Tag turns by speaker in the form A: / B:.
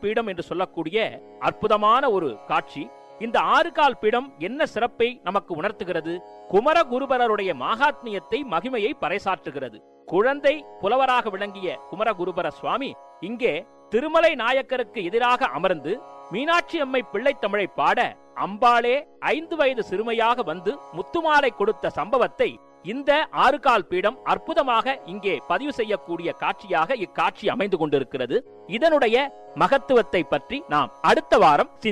A: பீடம் என்று சொல்லக்கூடிய அற்புதமான ஒரு காட்சி இந்த ஆறு கால் பீடம் என்ன சிறப்பை நமக்கு உணர்த்துகிறது குமர குருபரருடைய மாகாத்மியத்தை மகிமையை பறைசாற்றுகிறது குழந்தை புலவராக விளங்கிய குமரகுருபர சுவாமி இங்கே திருமலை நாயக்கருக்கு எதிராக அமர்ந்து மீனாட்சி அம்மை பிள்ளை தமிழை பாட அம்பாளே ஐந்து வயது சிறுமையாக வந்து முத்துமாலை கொடுத்த சம்பவத்தை இந்த ஆறு கால் பீடம் அற்புதமாக இங்கே பதிவு செய்யக்கூடிய காட்சியாக இக்காட்சி அமைந்து கொண்டிருக்கிறது இதனுடைய மகத்துவத்தை பற்றி நாம் அடுத்த வாரம் சிந்திப்போம்